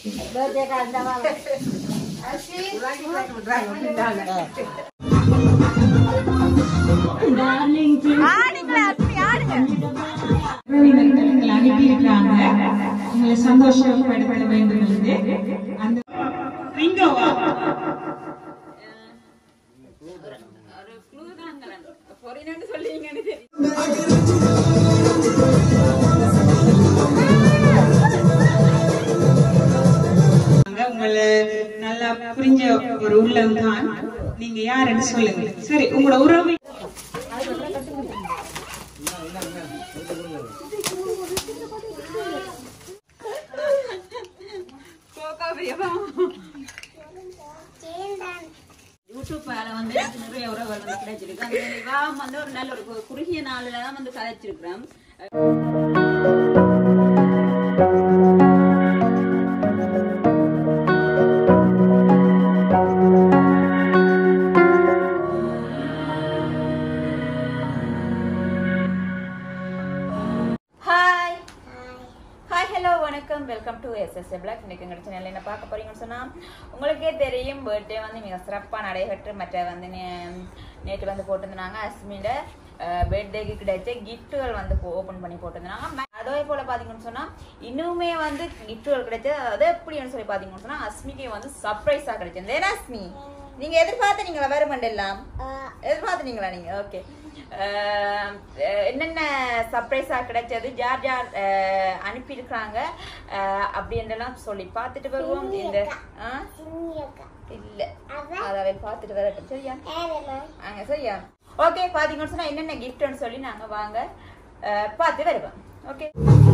உறவினர்கள் எங்களை அனுப்பியிருக்கிறாங்க உங்களை சந்தோஷப்படுத்த வேண்டும் என்று அந்த ரிங்கோவா உங்களை நல்லா புரிஞ்ச ஒரு உள்ளம் தான் நீங்க யாருன்னு சொல்லுங்க சரி உங்களோட உறவு யூடியூப்பால வந்து எனக்கு நிறைய உறவுகள் வந்து கிடைச்சிருக்கு அந்த விவாகம் வந்து ஒரு நல்ல ஒரு கு- குறுகிய நாளில தான் வந்து கதைச்சிருக்கிறோம் ஹாய் ஹாய் ஹலோ வணக்கம் வெல்கம் டு எஸ்எஸ்ஏ பிளாக் இன்னைக்கு எங்கள் சேனலில் என்ன பார்க்க போறீங்கன்னு சொன்னால் உங்களுக்கே தெரியும் பர்த்டே வந்து மிக சிறப்பாக நடைபெற்று மற்ற வந்து நே- நேற்று வந்து போட்டிருந்தாங்க அஸ்மியோட பர்த்டேக்கு கிடைச்ச கிஃப்ட்டுகள் வந்து ஓப்பன் பண்ணி போட்டிருந்தாங்க ம- அதே போல் பார்த்தீங்கன்னு சொன்னால் இன்னுமே வந்து கிஃப்ட்டுகள் கிடைச்சது அது எப்படின்னு சொல்லி பார்த்தீங்கன்னு சொன்னால் அஸ்மிக்கு வந்து சர்ப்ரைஸாக கிடைச்சது ஏன்னா அஸ்மி நீங்கள் எதிர்பார்த்து நீங்களா வருமண்டெல்லாம் எதிர்பார்த்துனீங்களா நீங்க ஓகே என்னென்ன சர்ப்ரைஸா கிடைச்சது யார் யார் அஹ், அனுப்பியிருக்காங்க அஹ், அப்படின்றலாம் சொல்லி பார்த்துட்டு வருவோம் இந்த ஆ? இல்ல அதை பார்த்துட்டு வரட்டும் சரியா அங்க சரியா ஓகே பாத்தீங்கன்னு சொன்னா என்னென்ன கிஃப்ட்னு சொல்லி நாங்க வாங்க அஹ், பார்த்து வருவோம் ஓகே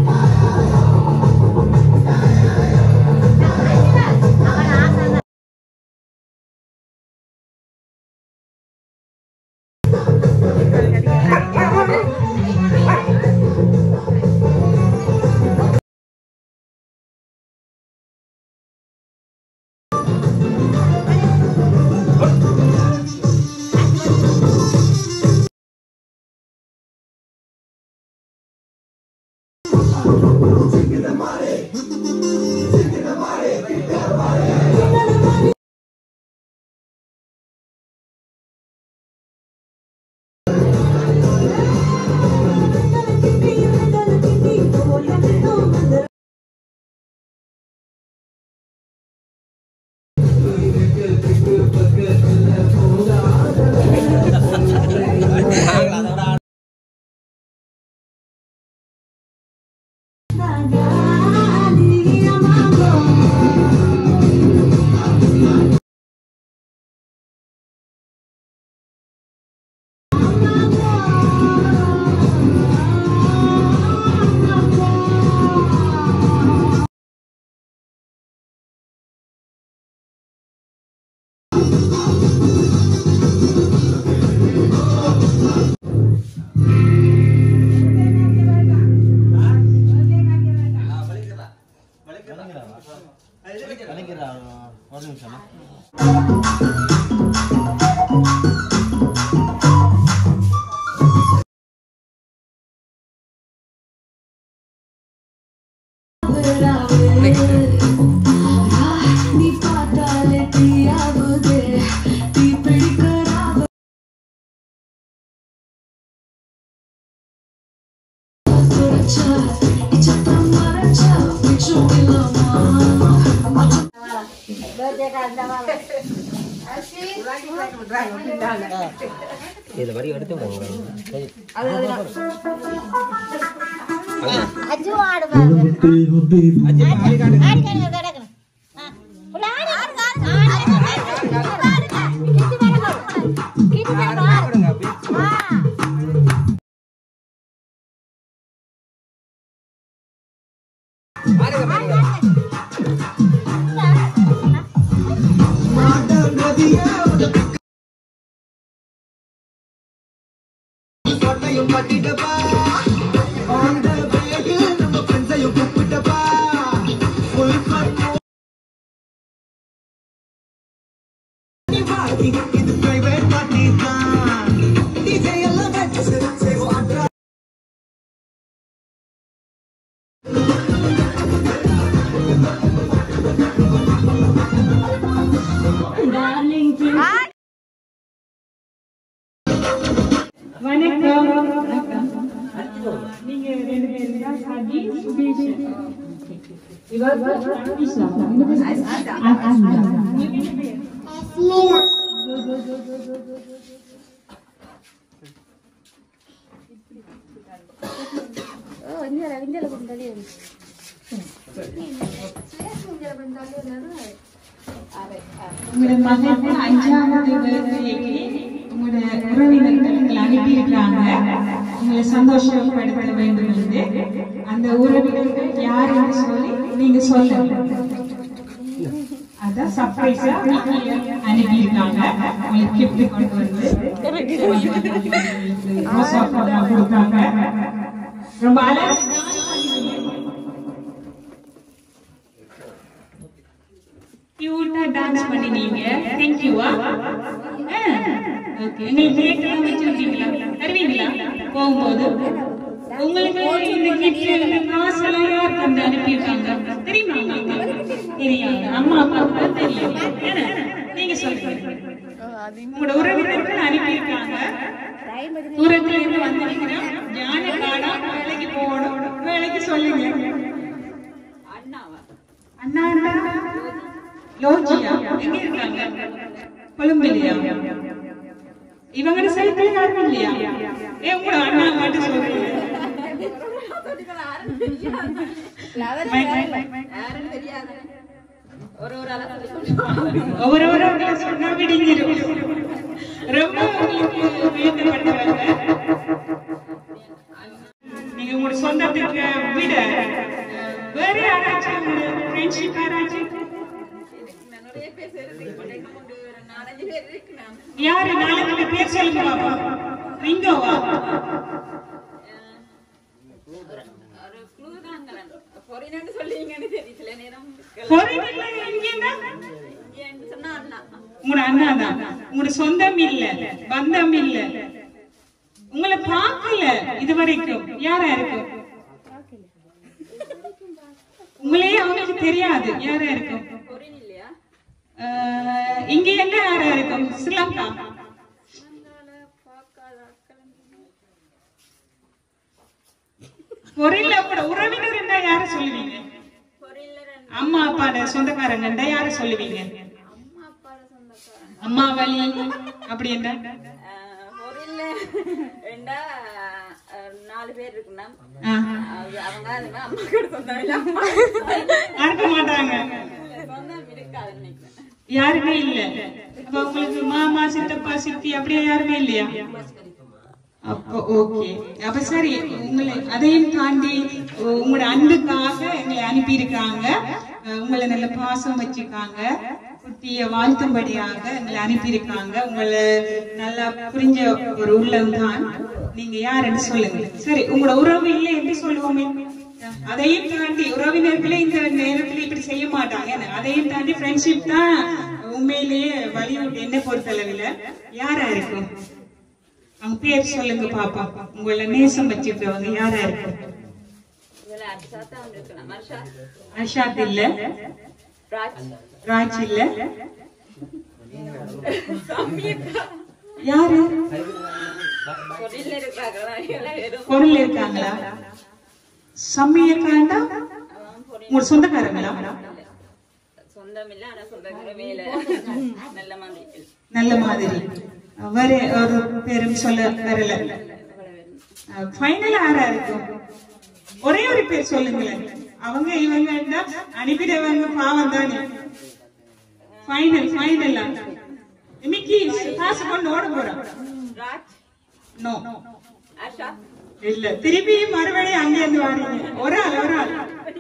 ஒரு நிமிஷம் நீ பார்த்தாலே தீயாகுது தீ பிடிக்கிறாவு குறைச்சா இச்சத்தம் மறைச்சா பிச்சும் இல்லாமா இதில் வரி எடுத்து விடுங்க அஜு ஆடு பாருங்க ஆடி காணுங்க கிடக்குங்க உள்ள ஆடு ஆடு ஆடு ஆ வணக்கம் நீங்க ரெண்டு பேரும் தான் சஜி சுபேஷ் இவர் அனிஷா. உங்களோட மகன் அஞ்சாவது birthday-க்கு உங்களோட உறவினர்கள் உங்களை அனுப்பியிருக்காங்க உங்களை சந்தோஷப்படுத்த வேண்டும் என்று அந்த உறவினர்கள் யாருன்னு சொல்லி நீங்க சொல்லுங்க அதான் சர்ப்ரைஸா அனுப்பியிருக்காங்க உங்களுக்கு கிஃப்ட் கொண்டு வந்து உங்களுக்கு ரோசா பழம் கொடுத்தாங்க ரொம்ப அழகா கியூட்டா டான்ஸ் பண்ணினீங்க தேங்க்யூவா ஓகே உங்களுக்கு கேக் எல்லாம் வச்சிருக்கீங்களா தருவீங்களா போகும்போது உங்களுக்கு இந்த கிஃப்ட் காசு எல்லாம் யார் தந்து அனுப்பியிருக்காங்க தெரியுமா உங்களுக்கு தெரியாது அம்மா அப்பாவுக்கு தான் தெரியும் என்ன? நீங்க சொல்லுங்க உங்களோட உறவினர்கள் அனுப்பியிருக்காங்க தூரத்துல இருந்து வந்திருக்கிறோம் ஞான காடா வேலைக்கு போகணும் வேலைக்கு சொல்லுங்க அண்ணா அண்ணா லோஜியா எங்க இருக்காங்க கொழும்புலையா இவங்க சைக்கிள் யாரும் இல்லையா ஏ உங்களோட அண்ணா மட்டும் சொல்றீங்க ஒரு ஒரு ஆளா சொல்லி சொல்லுவாங்க. ஒவ்வொரு ஒரு சொன்னா விடிஞ்சிரும் ரொம்ப உங்களுக்கு உயர்த்தப்பட்டவங்க நீங்க உங்களோட சொந்தத்துக்கு விட அஹ், வேற யாராச்சும் ஃப்ரெண்ட்ஷிப் யாராச்சும் நிறைய பேர் சேர்றதுக்கு போட்டேன். ஒரு நாலஞ்சு பேர் இருக்கு நான். யாரு நாலஞ்சு பேர் சொல்லுங்க பாப்பா ரிங்கோவா ஒரு clue தாங்களேன். foreign ன்னு சொல்லுவீங்கன்னு தெரியும். சில நேரம் பொறியியல்ல எங்கேன்னா இங்கேன்னு சொன்னா அண்ணா. உங்களோட அண்ணா தான் உங்களோட சொந்தம் இல்ல பந்தம் இல்ல உங்களை பார்க்கல இது வரைக்கும் யாரா இருக்கும் உங்களையே அவங்களுக்கு தெரியாது யாரா இருக்கும் foreign இல்லையா? அஹ், இங்க என்ன யாரா இருக்கும் ஸ்ரீலங்கா பொருள்ல கூட உறவினர் இருந்தா யார சொல்லுவீங்க foreign ல ரெண்டு அம்மா அப்பாட சொந்தக்காரங்க இருந்தா யார சொல்லுவீங்க அம்மா அப்பாட சொந்தக்காரங்க. அம்மா வழி அப்படி என்ன ஆஹ், foreign ல ரெண்டா, ஆஹ், நாலு பேர் இருக்குன்னா ஆஹ். அது- அவங்க அதுனா அம்மா கூட சொந்தம் இல்ல அம்மா மறக்க மாட்டாங்க சொந்தம் இருக்காது நினைக்கிறேன் யாருமே இல்ல அப்ப உங்களுக்கு மாமா சித்தப்பா சித்தி அப்படியே யாருமே இல்லையா அப்போ ஓகே அப்ப சரி உங்களை அதையும் தாண்டி உ- உங்களோட அன்புக்காக எங்களை அனுப்பியிருக்காங்க அஹ் உங்களை நல்ல பாசம் வச்சிருக்காங்க குட்டிய வாழ்த்தும்படியாக எங்களை அனுப்பியிருக்காங்க உங்களை நல்லா புரிஞ்ச ஒரு உள்ளம் தான் நீங்க யாருன்னு சொல்லுங்க சரி உங்களோட உறவு இல்லை என்று சொல்லுவோமே அதையும் தாண்டி உறவினர்களே இந்த நேரத்துல இப்படி செய்ய மாட்டாங்க என்ன? அதையும் தாண்டி ஃப்ரெண்ட்ஷிப் தான் உண்மையிலேயே வலியுறுத்தி என்ன பொறுத்தளவில் யாரா இருக்கும் அவங்க பேர் சொல்லுங்க பாப்பா உங்களை நேசம் வச்சிருக்கவங்க யாரா இருக்கும் இதுல அடிச்சாத்தா வந்து இருக்கலாம் மர்ஷா அஷாத் இல்ல ராஜ் ராஜ் இல்ல யாரு பொருள் இருக்கிறாங்களா எல்லாம் வெறும் பொருள் இருக்காங்களா சம்மியக்காண்டா அவன் பொருள் உங்க சொந்தக்காரங்களா சொந்தம் இல்ல ஆனா சொல்ற வேலை நல்ல மாதிரி நல்ல மாதிரி வேற ஒரு பேரும் சொல்ல வரல ஃபைனல் ஆறா இருக்கும் ஒரே ஒரு பேர் சொல்லுங்களேன் அவங்க இவங்க அனுப்பிடுவாங்க பாவம் தானே ஃபைனல் ஃபைனல் இன்னைக்கு காசு கொண்டு ஓட போறோம் ராஜ் நோ ஆஷா இல்ல திருப்பி மறுபடியும் அங்க இருந்து வாரீங்க ஒரு ஆள் ஒரு ஆள்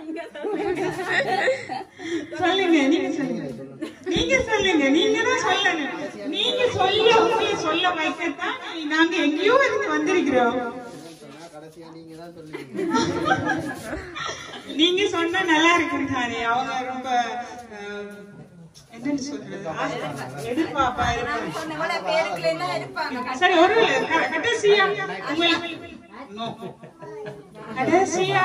சொல்லுங்க நீங்க சொல்லுங்க நீங்க சொல்லுங்க நீங்க தான் சொல்லணும் நீங்க சொல்ல உங்களை சொல்ல வைக்கத்தான் நாங்க எங்கேயோ இருந்து வந்திருக்கிறோம் நீங்க சொன்னா நல்லா இருக்கும் தானே அவங்க ரொம்ப அஹ், என்னன்னு சொல்றது எதிர்பார்ப்பா இருப்பாங்க சொன்னவள பேருக்குள்ள எல்லாம் இருப்பாங்க சரி ஒரு க- கடைசியா உங்களுக்கு No. கடைசியா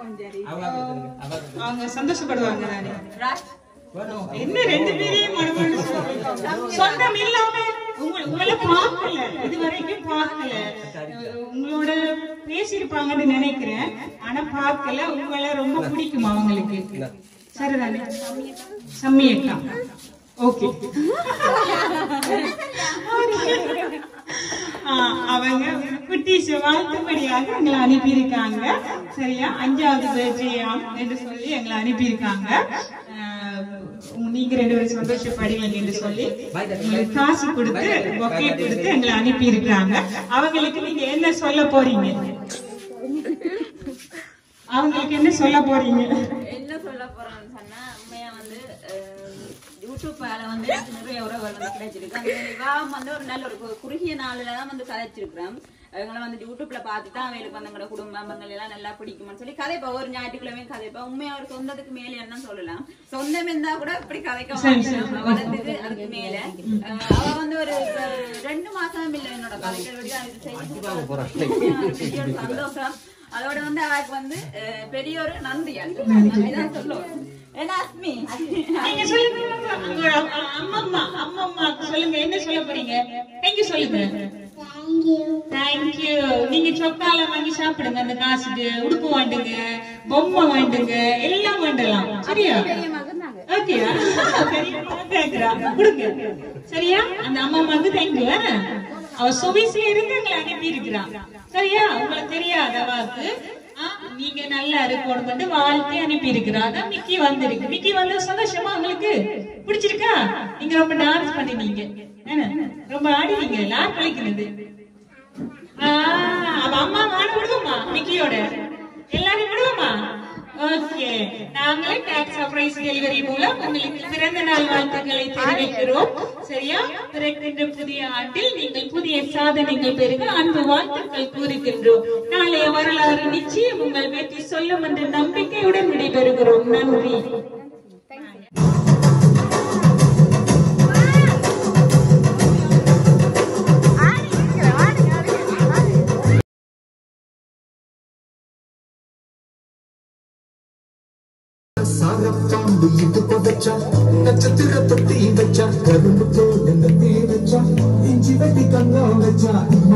அவங்க சந்தோஷப்படுவாங்க தானே ராஜ் என்ன ரெண்டு பேரையும் மனமனு சொல்றீங்க? சொந்தம் இல்லாம உங்க- உங்களை பார்க்கல இது வரைக்கும் பார்க்கல அஹ் உங்களோட பேசியிருப்பாங்கன்னு நினைக்கிறேன் ஆனா பார்க்கல உங்களை ரொம்ப பிடிக்குமா அவங்களுக்கு சரிதானே சம்மி அக்கா ஓகே அவங்க குட்டீஸ் வாழ்த்துப்படியாக எங்களை அனுப்பியிருக்காங்க சரியா அஞ்சாவது பர்த்டேயாம் என்று சொல்லி எங்களை அனுப்பியிருக்காங்க ஆஹ் நீங்க ரெண்டு பேரும் சந்தோஷப்படுவீங்க என்று சொல்லி உங்களுக்கு காசு கொடுத்து பொக்கே கொடுத்து எங்களை அனுப்பியிருக்காங்க அவங்களுக்கு நீங்க என்ன சொல்ல போறீங்க அவங்களுக்கு என்ன சொல்ல போறீங்க என்ன சொல்ல போறோம்னு சொன்னா உண்மையா வந்து அஹ், யூடியூப்பால வந்து எனக்கு நிறைய உறவுகள் வந்து கிடைச்சிருக்கு அந்த விவாகம் வந்து ஒரு நல்ல ஒரு கு- குறுகிய நாள்ல தான் வந்து கதைச்சிருக்கிறோம் அவங்கள வந்து யூடியூப்ல பார்த்துட்டு அவங்களுக்கு வந்து எங்களோட குடும்பங்கள் எல்லாம் நல்லா பிடிக்கும்னு சொல்லி கதைப்பா ஒரு ஞாயிற்றுக்கிழமையும் கதைப்பா உண்மையா ஒரு சொந்தத்துக்கு மேல என்ன சொல்லலாம் சொந்தம் இருந்தா கூட இப்படி கதைக்க மாட்டேன் வளர்ந்தது அதுக்கு மேல அஹ், அவ வந்து ஒரு அஹ், ரெண்டு மாசம் இல்ல என்னோட கதைகள் வரைக்கும் அது செய்து பெரிய ஒரு சந்தோஷம் அதோட வந்து அவருக்கு வந்து அஹ், பெரிய ஒரு நன்றி அதுதான் சொல்லுவோம் ஏன்னா அஸ்மி நீங்க சொல்லுங்க உங்க அம்மா அம்மா அம்மா அம்மா சொல்லுங்க என்ன சொல்ல போறீங்க தேங்க்யூ சொல்லுங்க தேங்க்யூ நீங்க சொக்கால வாங்கி சாப்பிடுங்க அந்த காசுக்கு உடுப்பு வாண்டுங்க பொம்மை வாண்டுங்க எல்லாம் வாண்டலாம் சரியா ஓகேயா பெரிய மகன் கேக்குறா கொடுங்க சரியா அந்த அம்மா அம்மாக்கு தேங்க்யூ அவ சுவிஸ்ல இருந்து எங்களை அனுப்பி இருக்கிறா சரியா உங்களுக்கு தெரியாத வாக்கு ஆ, நீங்க நல்லா இருக்கணும் வாழ்த்து அனுப்பி இருக்கிறா அதான் மிக்கி வந்திருக்கு மிக்கி வந்து சந்தோஷமா உங்களுக்கு பிடிச்சிருக்கா நீங்க ரொம்ப டான்ஸ் பண்ணினீங்க என்ன? ரொம்ப ஆடினீங்க யார் கழிக்கிறது அவ அம்மா வாட விடுவோமா மிக்கியோட எல்லாரும் விடுவோமா ஓகே நாங்களே டாக்ஸ் சர்ப்ரைஸ் டெலிவரி மூலம் உங்களுக்கு பிறந்த நாள் வாழ்த்துக்களை தெரிவிக்கிறோம் சரியா பிறக்கின்ற புதிய ஆண்டில் நீங்கள் புதிய சாதனைகள் பெருக அன்பு வாழ்த்துக்கள் கூறுகின்றோம் நாளைய வரலாறு நிச்சயம் உங்கள் வெற்றி சொல்லும் என்ற நம்பிக்கையுடன் விடைபெறுகிறோம் நன்றி சாரப்பாம்பு இடுப்பு வச்சா நட்சத்திர தொட்டி வச்சா கரும்பு தோல் நம்பி வச்சா இஞ்சி வெட்டி கண்ணம் வச்சா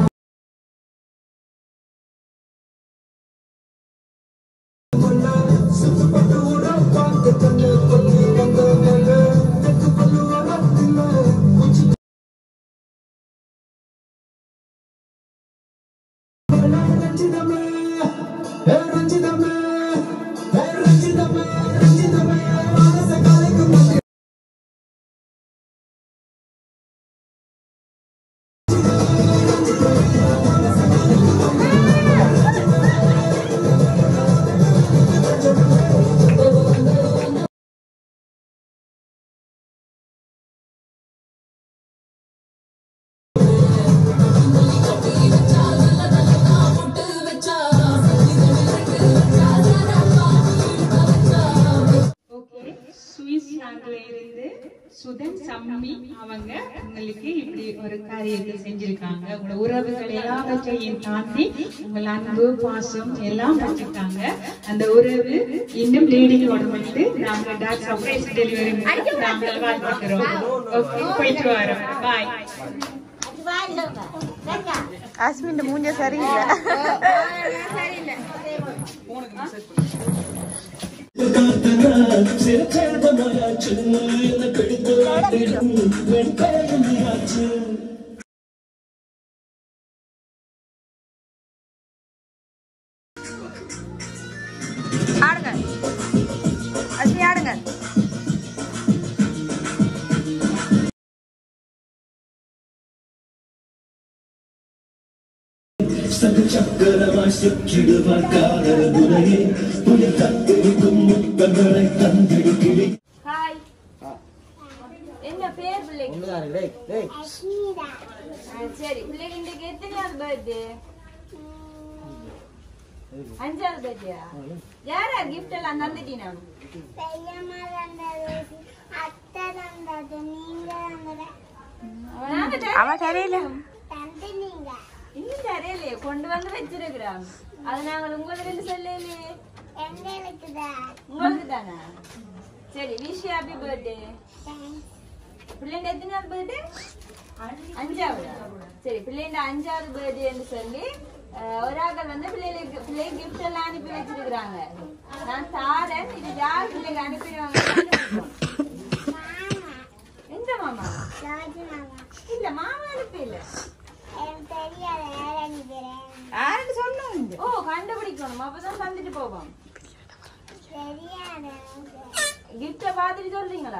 சுத்துப்பட்டு ஊட பார்க்க கண்ணு கொத்தி வந்த மேல தெற்கு பல்லு வரத்தில குச்சி ரஞ்சிதமே ஏ ரஞ்சிதமே ஏ ரஞ்சிதமே ரஞ்சிதமே மனச கலைக்கும் மதி ஓகே சுவிஸ் நாட்டுல இருந்து சுதன் சம்மி அவங்க உங்களுக்கு இப்படி ஒரு காரியத்தை செஞ்சிருக்காங்க உங்களோட உறவுகள் எல்லாவற்றையும் தாண்டி உங்கள் அன்பு பாசம் எல்லாம் வச்சிருக்காங்க அந்த உறவு இன்னும் லீடிங்கோட வந்து நாங்க டாக் சர்ப்ரைஸ் டெலிவரி நாங்கள் வாழ்த்துக்கிறோம் ஓகே போயிட்டு வரோம் பாய் அஸ்மின் மூஞ்ச சரியில்லை ஆடுங்க அஸ்மி ஆடுங்க சக்கரவாய் சுற்றிடுவார் காதல் துணையே புயல் தத்திருக்கும் முத்தங்களை தந்திருக்கிறேன் ஹாய் என்ன பேர் பிள்ளைக்கு ஒண்ணுதான் டேய் டேய் ஆ, சரி பிள்ளைக்கு இன்றைக்கு எத்தனையாவது பர்த்டே அஞ்சாவது பர்த்டேயா யார் யார் கிஃப்ட் எல்லாம் தந்துட்டீனா பெரியம்மா தந்தது அத்தை தந்தது நீங்க தந்தது நாங்க அவன் சரியில்லை தந்து நீங்க இன்னும் தரையிலே கொண்டு வந்து வச்சிருக்கிறோம் அது நாங்கள் உங்களுக்கு ரெண்டு சொல்லலையே எங்களுக்கு தான் உங்களுக்கு தானே சரி விஷ் ஹாப்பி பர்த்டே தேங்க்ஸ் பிள்ளைங்க எத்தனாவது பர்த்டே அஞ்சாவது சரி பிள்ளைங்க அஞ்சாவது பர்த்டேன்னு சொல்லி அஹ், ஒரு ஆக்கள் வந்து பிள்ளைகளுக்கு பிள்ளை கிஃப்ட் எல்லாம் அனுப்பி வச்சிருக்கிறாங்க நான் தாரேன் இது யார் பிள்ளைங்க அனுப்பிடுவாங்க மாமா எந்த மாமா ஜார்ஜ் மாமா இல்ல மாமா அனுப்பி இல்ல எனக்கு தெரியாத யார் அனுப்புறேன் யாருக்கு சொல்லணும் ஓ கண்டுபிடிக்கணும் அப்பதான் தந்துட்டு போவோம் தெரியாத கிஃப்ட பாத்துட்டு சொல்றீங்களா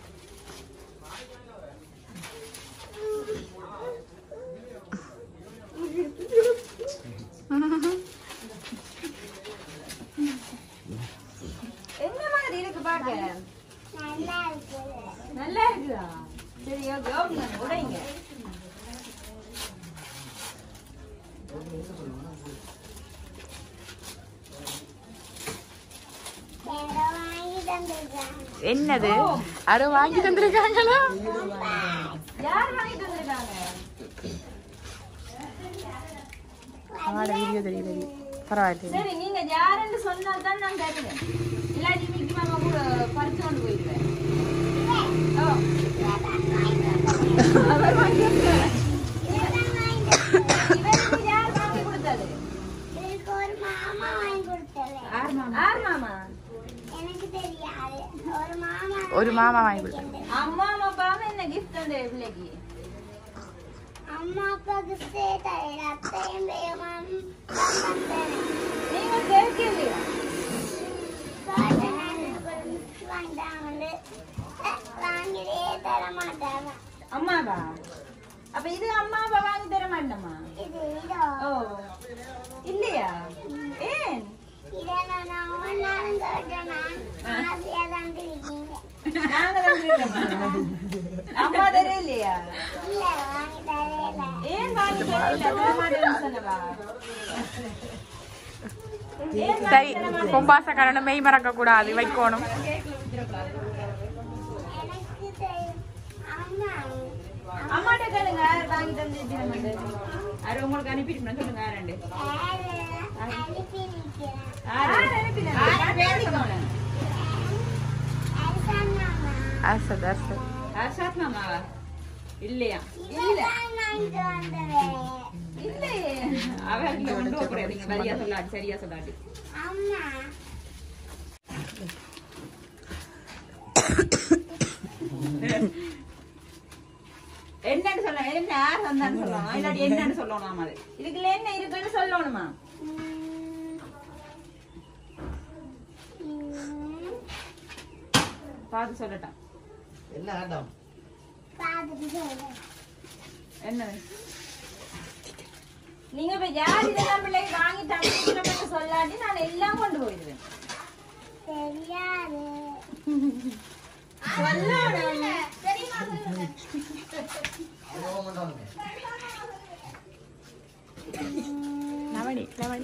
என்ன மாதிரி இருக்கு பாக்க நல்லா இருக்குது நல்லா இருக்குதா சரி ஓகே ஓகே உடைங்க ஏதோ வாங்கி தந்துருக்காங்க என்னது அரு வாங்கி தந்திருக்காங்களா யார் வாங்கிட்டு வந்திருக்காங்க அவனோட வீடியோ தெரியும் தெரியும் பரவாயில்ல சரி நீங்க யாருன்னு சொன்னா தான் நான் கேட்கிறேன் இல்லாட்டி மிக்கி மாமா கூட பறிச்சு கொண்டு போயிடுவேன் ஓ. அவர் வாங்கி கொடுத்தாரு. இவருக்கு யார் வாங்கி கொடுத்தது எனக்கு ஒரு மாமா வாங்கி கொடுத்தது யார் மாமா யார் மாமா எனக்கு தெரியாது ஒரு மாமா ஒரு மாமா வாங்கி கொடுத்தாங்க அம்மா அப்பாவும் என்ன கிஃப்ட் தந்த பிள்ளைக்கு அம்மா அப்பாவுக்கு தரேன் அத்தையும் பேமாம் நீங்க கேட்கலையா வாங்கிட்டாங்க வாங்கிட்டே தர மாட்டாங்க அம்மாவா அப்ப இது அம்மா அப்பா வாங்கி தர மாட்டோமா இது இதோ ஓ இல்லையா ஏன் இதை நான் ஒவ்வொரு நாளும் கேட்டேன்னா ஆசையா தான் இருக்கீங்க நாங்க தான் கேட்கணுமா? அம்மா தர இல்லையா இல்ல வாங்கி தரையில ஏன் வாங்கி தர இல்ல தர மாட்டேன்னு சொன்னவா ஏன் வாங்கி சரி தர மாட்டேன்? பொம்பாசக்காரனை மெய் மறக்க கூடாது வைக்கணும் எனக்கு தெரியும் அம்மா அம்மாட்ட கேளுங்க யார் வாங்கி தந்து வச்சிருந்தது யாரு உங்களுக்கு அனுப்பிட்டு சொல்லுங்க யாருண்டு யாரு அனுப்பி நிற்கிறேன் யார் அனுப்பினாங்க? யார் பேசிக்கோங்க. அரசாங்கம்மா அசத் அசத் அர்ஷாத் மாமாவா இல்லையா இல்ல இதான் வாங்கிட்டு வந்தது இல்லையே அவர்கிட்ட கொண்டு போறீங்க சரியா சொல்லாடி சரியா சொல்லாடி அம்மா என்னன்னு சொல்லணும் என்ன யார் வந்தான்னு சொல்லணும் இல்லாட்டி என்னன்னு சொல்லணும் அது இதுக்குள்ள என்ன இருக்குன்னு சொல்லணுமா ம், ம், பார்த்து சொல்லட்டான் என்ன ஆட்டம் பார்த்துட்டு சொல்லு என்ன நீங்க இப்ப யார் இதெல்லாம் பிள்ளைக்கு வாங்கி தந்துட்டு சொல்லாட்டி நான் எல்லாம் கொண்டு போயிடுவேன் தெரியாது நவனி நவனி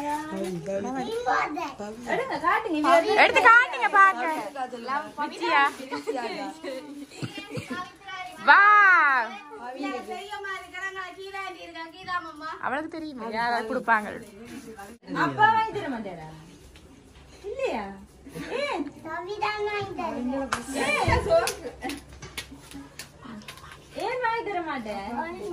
போதேன் எடுங்க காட்டுங்க இவ- எடுத்து காட்டுங்க பாக்க பிச்சியா வா அவளுக்கு தெரியுமா யாராவது கொடுப்பாங்க அப்பா வாங்கி தர மாட்டாரா இல்லையா ஏன் கவிதான் வாங்கி தருவேன் ஏன் சோக்கு? ஏன் வாங்கி தர மாட்டேன்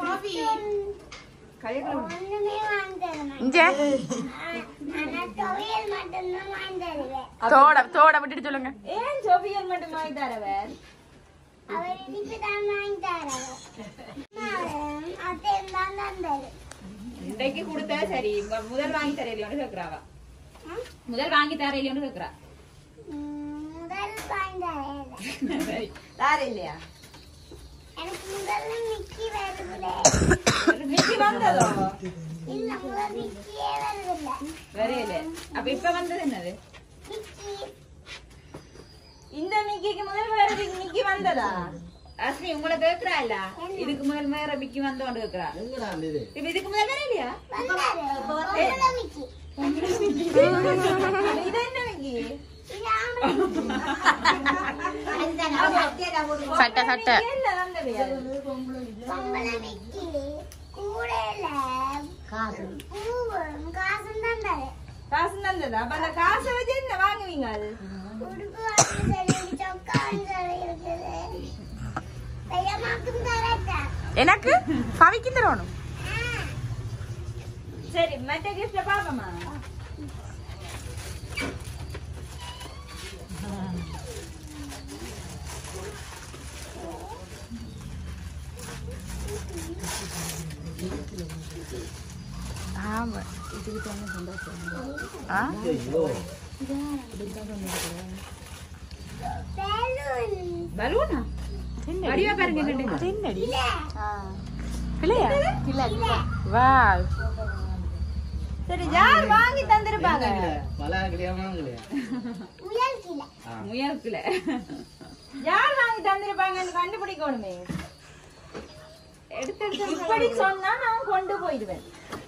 ஒண்ணுமே வாங்கி தர மாட்டேன் இங்க ஆனா துவையல் மட்டும்தான் வாங்கி தருவேன் தோட தோட விட்டுட்டு சொல்லுங்க ஏன் சோபியல் மட்டும் வாங்கி தரவர் அவர் இனிப்பு தான் வாங்கி தரவர் அத்தையும் தான் தந்தது இன்றைக்கு கொடுத்தா சரி மு- முதல் வாங்கி தர இல்லையோன்னு கேக்குறாவா முதல் வாங்கி தர இல்லையோன்னு கேக்குறா ம், முதல் வாங்கி தரேன் சரி தார இல்லையா எனக்கு முதல்ல மிக்கி வருதுல மிக்கி வந்ததோ இல்ல முதல் மிக்கியே வருதுல்ல வரையில அப்ப இப்ப வந்தது என்னது மிக்கி இந்த மிக்கிக்கு முதல் வேற மிக்கி வந்ததா அஸ்மி உங்களை கேக்குறா இல்ல இதுக்கு முதல் வேற மிக்கி வந்தோன்னு கேக்குறா எங்கடா அந்த இது இப்ப இதுக்கு முதல் வேற இல்லையா வந்தாரு முதல்ல மிக்கி இது என்ன மிக்கி இது ஆம்பளை சட்டை சட்டை இல்ல வந்தவையா பொம்பளை மிக்கி கூடையில காசு பூவும் காசும் தந்தாரு காசு தந்ததா அப்ப அந்த காசை வச்சு என்ன வாங்குவீங்க அது உடுப்பு வாங்கி தருவேன் சொக்கா வாங்கி தர இருக்குது எனக்கு பவிக்கு தரணும் சரி மற்ற கிஃப்ட பாப்போமா ஆமா ஆ பலூனா வடிவா பாருங்க என்னண்டு. அது என்னடி பிள்ளையா வா சரி யார் வாங்கி தந்திருப்பாங்க பல கிளியாமங்களா முயற்சில யார் வாங்கி தந்திருப்பாங்கன்னு கண்டுபிடிக்கணுமே எடுத்து இப்படி சொன்னா நான் கொண்டு போயிடுவேன்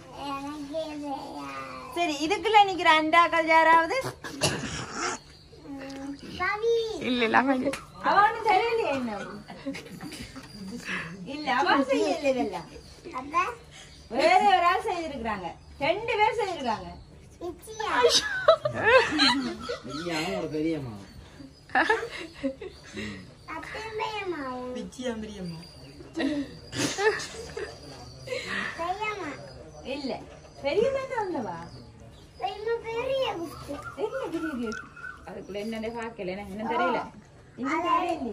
சரி இதுக்குள்ள நிக்கிற அண்டாக்கள் யாராவது இல்ல இல்ல அவன் இல்ல. அவனு தெரியலையே என்ன இல்ல அவன் செய்யல இதெல்லாம் வேற ஒரு ஆள் செய்திருக்கிறாங்க ரெண்டு பேர் செய்திருக்காங்க பெரியம்மா ஒரு பெரியம்மா இல்ல பெரிய மேல வந்தவா என்ன பெரிய gift? அதுக்குள்ள என்னன்னு பாக்கல எனக்கு இன்னும் தெரியல இன்னும்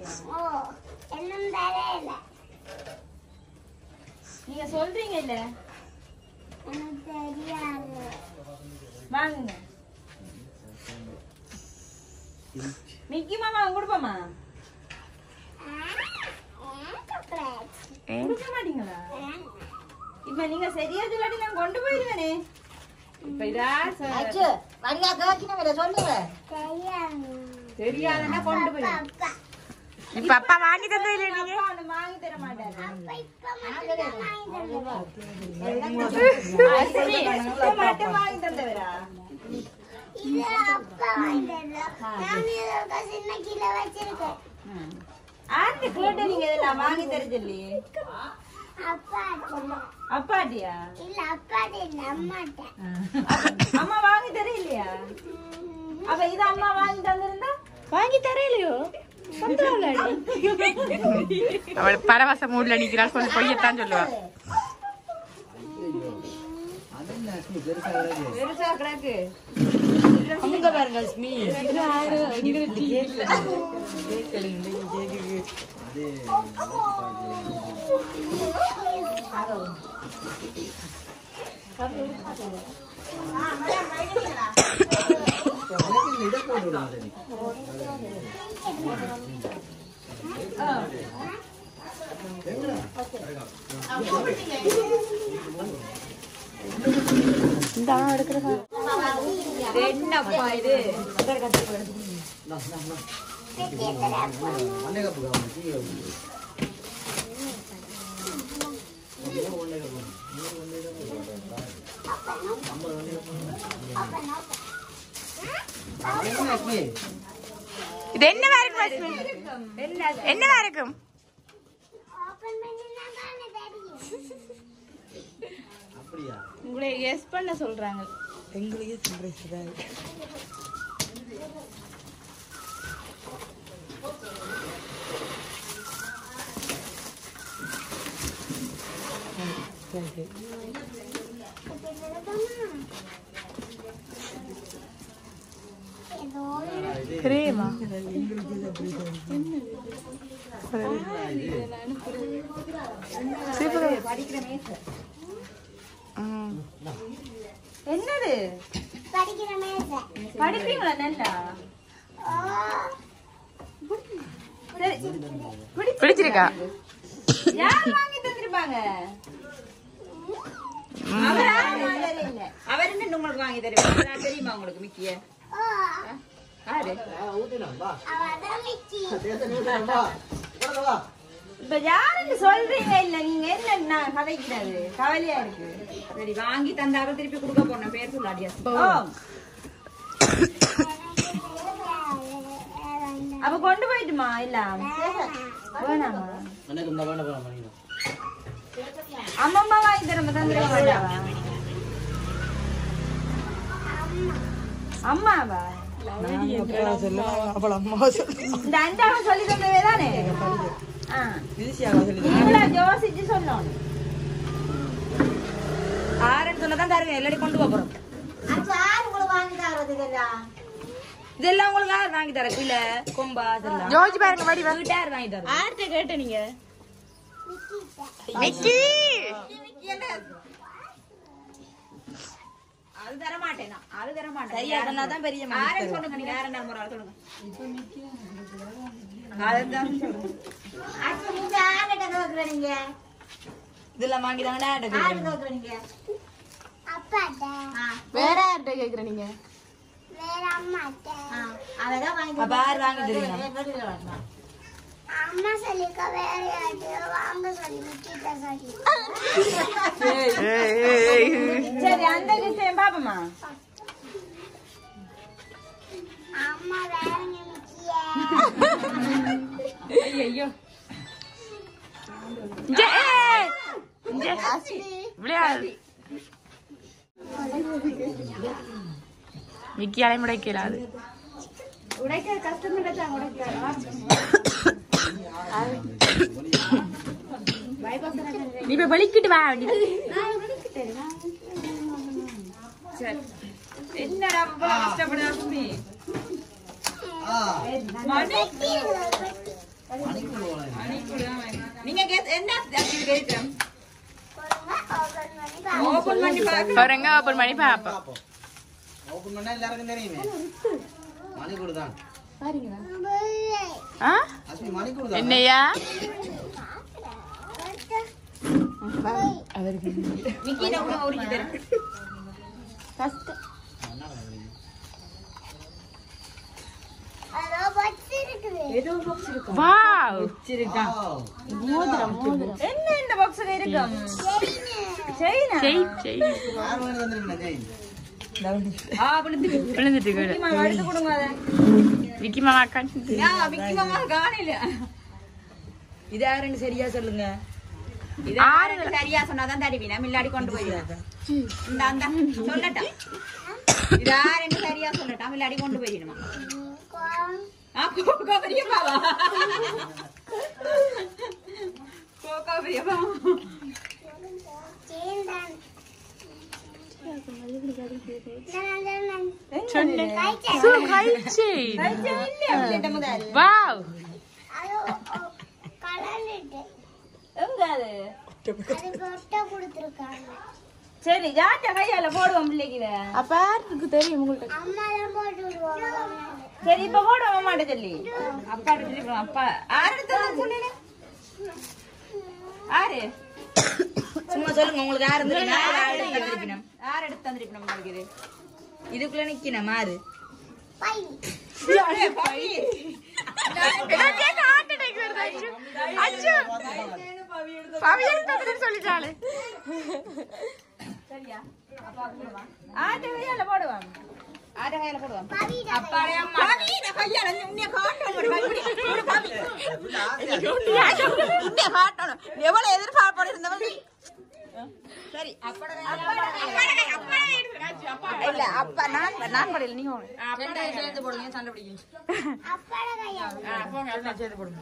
தெரியலையா நீங்க சொல்றீங்க இல்ல வாங்குங்க மிக்கி மாமா கொடுப்போமா ஏன்? கொடுக்க மாட்டீங்களா இப்ப நீங்க சரியா சொல்லாட்டி நான் கொண்டு போயிடுவேனே இப்ப இதா சொ- தெரியாதுன்னா கொண்டு போயிடுவேன் இப்ப அப்பா வாங்கி தந்தது இல்ல நீங்க அப்பா ஒண்ணு வாங்கி தர மாட்டாரு இப்ப மட்டும் வாங்கி தந்தவரா சின்ன கிலோ வச்சிருக்கேன் ஆண்டு கேட்டு நீங்க இதெல்லாம் வாங்கி தர சொல்லி அப்பா அப்பாட்டியா இல்ல அப்பாட்ட இல்ல அம்மாட்ட அம்மா வாங்கி தர இல்லையா அப்ப இது அம்மா வாங்கி தந்திருந்தா வாங்கி தரையிலையோ அவள் பரவச மூட்ல நிக்கிறாள் சொல்லி பொய்யத்தான் சொல்லுவா அது என்ன லட்சுமி பெருசா கிடக்கு பெருசா கிடக்கு அது எனக்கு இதை போட்டு விடுங்க சரி. இந்த அவன் எடுக்கிறதா இது என்னப்பா இது நா, நா, நா. ஒன்னே கப்பு காணும், டீ கப்பு. ஒன்னே கப்பு. ஒன்னே கப்பு. ஐம்பது ஒன்னே கப்பு. என்ன லட்சுமி? இது என்னவா இருக்கும் லட்சுமி? என்னவா இருக்கும் ஓபன் பண்ணினா தானே தெரியும் அப்படியா உங்களை கெஸ் பண்ண சொல்றாங்க ஏதோ கிரேமா என்னது படிக்கிற மேசை படிப்பீங்களா நல்லா ஓ சரி பிடிச்சு பிடிச்சிருக்கா யார் வாங்கி தந்திருப்பாங்க அவரா? தெரியல. அவர் என்ன உங்களுக்கு வாங்கி தருவாங்க தெரியுமா உங்களுக்கு மிக்கிய ஓ யாரு ஆ, ஊத்திடலாம், வா. அவதான் மிச்சி தேசம் ஊத்திடலாம், வா. போடுங்க, வா. இப்ப யாருன்னு சொல்றீங்க இல்ல நீங்க என்ன நான் கதைக்கிறது கவலையா இருக்கு சரி வாங்கி தந்தாலும் திருப்பி கொடுக்க போன பேர் சொல்லாடியா அப்ப கொண்டு போயிட்டுமா இல்ல வேணாமா எனக்கு இந்த வேண்டாம், வேண்டாம், வேண்டாம். அம்மம்மா வாங்கி தரமா தந்துட மாட்டாவா அம்மாவா இந்த அஞ்சாவது சொல்லி தந்தவே தானே ஆ. இவ்வளவு யோசிச்சு சொல்லணும் ஆறுன்னு சொன்னதான் தருவேன் எல்லாரும் கொண்டு போறோம் இதெல்லாம் உங்களுக்கு யார் வாங்கி தர இல்ல கொம்பா இதெல்லாம் யோசிச்சு பாருங்க வடிவா வீட்டார் வாங்கி தர ஆர்ட்ட கேட்ட நீங்க நிக்கி அது தர மாட்டேன் நான். அது தர மாட்டேன் சரியா சொன்னாதான் பெரிய ஆரன் சொல்லுங்க நீங்க ஆரன் நம்பர் ஆள் சொல்லுங்க அதுதான் சொல்லுங்க இதெல்லாம் வாங்கி தாங்கடா அப்பாட்ட வேற யார்ட்ட கேக்குற நீங்க வேற அம்மாட்ட அப்ப யார் வாங்கி தருவீங்க அம்மா சொல்லிக்க வேற யார்கிட்டயோ வாங்க சொல்லி விட்டுட்ட சொல்லி சரி அந்த விஷயம் பாப்போமா அம்மா வேற நிமிச்சியே ஐயோ விளையாடு மிக்கி அலைமுறை கேளாது உடைக்க கஷ்டம் கிடைச்சா நீ போய் வலிக்கிட்டு வா சரி என்னடா இவ்வளவு கஷ்டப்படுறா சுமி மணி நீங்க கே- என்ன activity கேட்கிறோம் ஓபன் பண்ணி பாக்க பாருங்க ஓப்பன் பண்ணி பாப்போம் பாப்போம் ஓப்பன் பண்ணா எல்லாருக்கும் தெரியுமே மணிக்கூடு தான் ஆ அஸ்மி மணிக்கூடு தான் என்னையா விக்கிட்ட கூட உரிச்சு தரேன் அதோ பச்சை இருக்குது வாவ் என்ன இந்த பாக்ஸ்ல இருக்கும் செயினா செய் செய் யார் வேணும் வந்திருக்கீங்க ஜெயின் ஆ விழுந்துட்டு விழுந்துட்டு கூட விக்கி மாமா எடுத்து கொடுங்க அதை விக்கி மாமா கண்டு யா விக்கி மாமா காணல இது யாருன்னு சரியா சொல்லுங்க இது யாருன்னு சரியா சொன்னாதான் தருவீனா மில்லாடி கொண்டு போயிருவாங்க இந்த அந்த சொல்லட்டா இது யாருன்னு சரியா சொல்லட்டா மில்லாடி கொண்டு போயிடணுமா ஆ கோகோ பெரியப்பாவா கோகோ பெரியப்பா சேர்ந்தான் சொன்னேன் சோ ஹை செயின் வாவ் கலந்துட்டு எங்க அது அதுக்கு ஒட்ட கொடுத்துருக்காங்க சரி ஜாட்ட கையால போடுவோம் பிள்ளைக்கு இத அப்ப யாருக்கு தெரியும் உங்களுக்கு அம்மா தான் போட்டு விடுவாங்க சரி இப்ப போடுவோம் அம்மாட்ட சொல்லி அப்பா சொல்லி அப்பா ஆறு எடுத்து சொன்னீங்க ஆறு சும்மா சொல்லுங்க உங்களுக்கு யாரு இருந்திருக்கணும் யார் எடுத்து தந்திருக்கணும் உங்களுக்கு இது இதுக்குள்ள நிக்கணும் ஆறு பை எனக்கே ஹார்ட் அட்டாக் வருது அச்சு அச்சு பவியல் தந்துட்டு சொல்லிட்டாளே ஆட்ட கையால போடுவான் ஆட்ட கையால போடுவான் பவிடா அப்பாடே அம்மா கையால உன்னைய காட்டணும் ஒரு பவி ஒரு பவி உன்னைய காட்டணும் எவ்வளவு எதிர்பார்ப்போட இருந்தவன் சரி அப்பட இல்ல அப்பா நான் நான் படையில நீங்க அப்பா சேர்ந்து போடுங்க சண்டை பிடிக்கும் அப்பாட கையா சேர்ந்து போடுங்க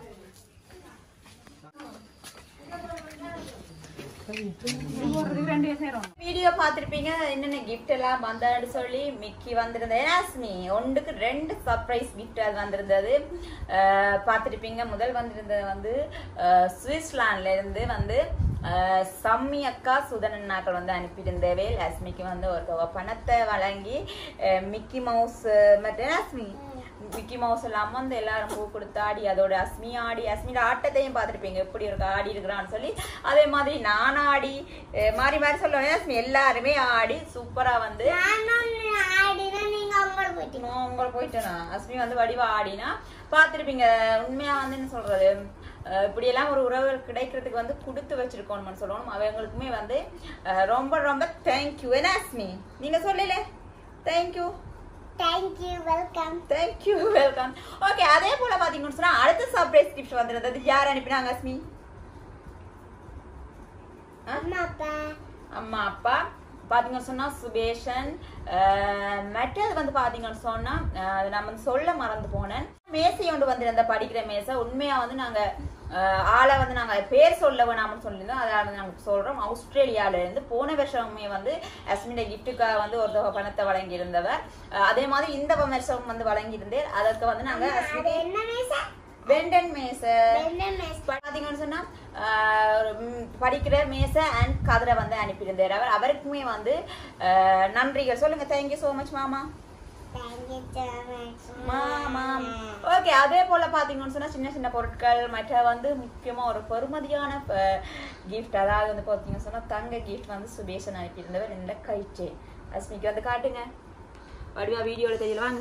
வீடியோ பார்த்திருப்பீங்க என்னென்ன கிஃப்ட் எல்லாம் வந்தான்னு சொல்லி மிக்கி வந்திருந்தது ஏனாஸ்மி ஒன்றுக்கு ரெண்டு சர்ப்ரைஸ் கிஃப்ட் அது வந்திருந்தது அஹ், பார்த்திருப்பீங்க முதல் வந்திருந்தது வந்து அஹ், சுவிட்சர்லாந்துல இருந்து வந்து அஹ், சம்மி அக்கா சுதன் அண்ணாக்கள் வந்து அனுப்பியிருந்தவே லட்சுமிக்கு வந்து ஒரு தொகை பணத்தை வழங்கி அஹ், மிக்கி மவுஸ் மற்றும் ஏனாஸ்மி மிக்கி மவுஸ் இல்லாம வந்து எல்லாரும் பூ கொடுத்து ஆடி அதோட அஸ்மி ஆடி அஸ்மியோட ஆட்டத்தையும் பார்த்திருப்பீங்க எப்படி இருக்கு ஆடி இருக்கிறான்னு சொல்லி அதே மாதிரி நான் ஆடி அஹ் மாறி மாறி சொல்லுவேன் அஸ்மி எல்லாருமே ஆடி சூப்பரா வந்து நானும் ஆடினா நீங்க அவங்கள போயிட்டீங்க உங்களை போயிட்டேனா அஸ்மி வந்து வடிவா ஆடினா பார்த்திருப்பீங்க உண்மையா வந்து என்ன சொல்றது அஹ் இப்படி எல்லாம் ஒரு உறவுகள் கிடைக்கிறதுக்கு வந்து கொடுத்து வச்சிருக்கோம்னு சொல்லணும் அவங்களுக்குமே வந்து அஹ் ரொம்ப ரொம்ப தேங்க்யூ என்ன அஸ்மி நீங்க சொல்லல thank you thank you welcome thank you welcome okay அதே போல பாத்தீங்கன்னு சொன்னா அடுத்த சர்ப்ரைஸ் கிஃப்ட் வந்திருந்தது யார் அனுப்பினாங்க அஸ்மி அம்மா அப்பா அம்மா அப்பா பாத்தீங்கன்னு சொன்னா சுபேஷன் அஹ், மற்றது வந்து பாத்தீங்கன்னு சொன்னா அஹ், அது நான் வந்து சொல்ல மறந்து போனேன் மேசை ஒன்று வந்து அந்த படிக்கிற மேசை உண்மையா வந்து நாங்க அஹ், ஆளை வந்து நாங்க பேர் சொல்ல வேணாம்னு சொல்லியிருந்தோம் அதனால நாங்க சொல்றோம் ஆஸ்திரேலியால இருந்து போன வருஷமே வந்து அஸ்மின கிஃப்ட்டுக்காக வந்து ஒரு தொகை பணத்தை வழங்கி இருந்தவர் அதே மாதிரி இந்த வருஷம் வந்து வழங்கி இருந்தேன் அதற்கு வந்து நாங்க அஸ்மிக்கு என்ன மேசை வெண்டன் மேசை என்ன மேசை பாத்தீங்கன்னு சொன்னா ஆஹ் உம் படிக்கிற மேசை அண்ட் கதிரை வந்து அனுப்பியிருந்தார் அவர் அவருக்குமே வந்து ஆஹ் நன்றிகள் சொல்லுங்க தேங்க்யூ so மச் மாமா தேங்க்யூ so much. மாமா ஓகே அதே போல பாத்தீங்கன்னு சொன்னா சின்ன சின்ன பொருட்கள் மற்ற வந்து முக்கியமா ஒரு பெருமதியான கிஃப்ட் அதாவது வந்து பாத்தீங்கன்னு சொன்னா தங்க கிஃப்ட் வந்து சுபேஷன் அனுப்பியிருந்தவர் இந்த கைச்சே அஸ்மிக்கு வந்து காட்டுங்க வடிவா வீடியோல தெரியல வாங்க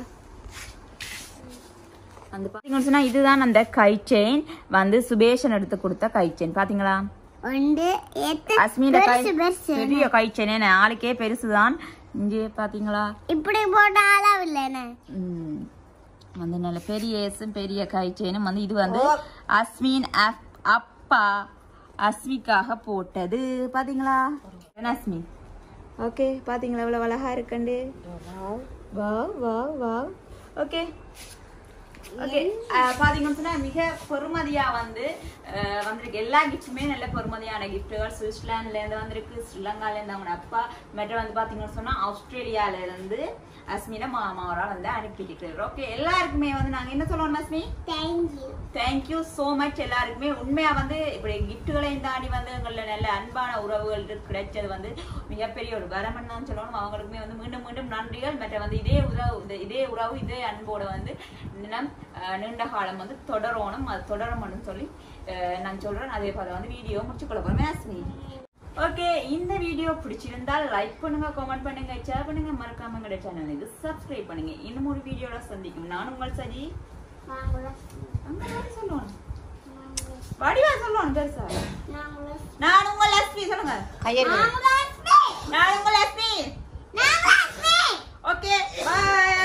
அந்த பாத்தீங்கன்னு சொன்னா இதுதான் அந்த கை செயின் வந்து சுபேஷன் எடுத்து கொடுத்த கை செயின் பாத்தீங்களா ஒன்று எத்து அஸ்மியோட கை பெருசு பெருசு பெரிய கை செயின் ஆளுக்கே பெருசுதான் இங்கே பாத்தீங்களா இப்படி போட்ட அளவில்லைண்ணே ம். வந்து நல்ல பெரிய ஏசும் பெரிய கை செயினும் வந்து இது வந்து அஸ்மின் அப்- அப்பா அஸ்மிக்காக போட்டது பாத்தீங்களா என்ன அஸ்மி ஓகே பாத்தீங்களா எவ்வளவு அழகா இருக்குண்டு வா வா வா ஓகே ஓகே பாத்தீங்கன்னு சொன்னா மிக பெருமதியா வந்து அஹ், வந்திருக்கு எல்லா கிஃப்ட்டுமே நல்ல பெருமதியான கிஃப்ட்டுகள் சுவிட்சர்லாந்துல இருந்து வந்திருக்கு ஸ்ரீலங்கால இருந்து அவங்க அப்பா மற்ற வந்து பாத்தீங்கன்னு சொன்னா ஆஸ்திரேலியால இருந்து அஸ்மின மாமாவரா வந்து அனுப்பிட்டு ஓகே எல்லாருக்குமே வந்து நாங்க என்ன சொல்லணும் Asmi thank you thank you so much எல்லாருக்குமே உண்மையா வந்து இப்படி கிஃப்ட்டுகளையும் தாண்டி வந்து எங்கள நல்ல அன்பான உறவுகள் கிடைச்சது வந்து மிகப்பெரிய ஒரு வரமன் தான் சொல்லணும் அவங்களுக்குமே வந்து மீண்டும் மீண்டும் நன்றிகள் மற்ற வந்து இதே உறவு இந்த- இதே உறவு இதே அன்போட வந்து இன்னும் அஹ், நீண்ட காலம் வந்து தொடரணும் அது தொடரணும்னு சொல்லி அஹ், நான் சொல்றேன் அதே போல வந்து வீடியோ முடிச்சு கொள்ள போறேன் மேஸ்மி ஓகே இந்த வீடியோ பிடிச்சிருந்தால் லைக் பண்ணுங்க கமெண்ட் பண்ணுங்க ஷேர் பண்ணுங்க மறக்காம எங்களோட சேனலுக்கு சப்ஸ்கிரைப் பண்ணுங்க இன்னும் ஒரு வீடியோட சந்திக்கும் நான் உங்கள் சஜி நாங்களும் அங்க வாடி சொல்லணும் வடிவா சொல்லணும் பெருசா நாங்களும் நான் உங்கள் லட்சுமி சொல்லுங்க நாங்களும் நான் உங்கள் லட்சுமி ஓகே பாய்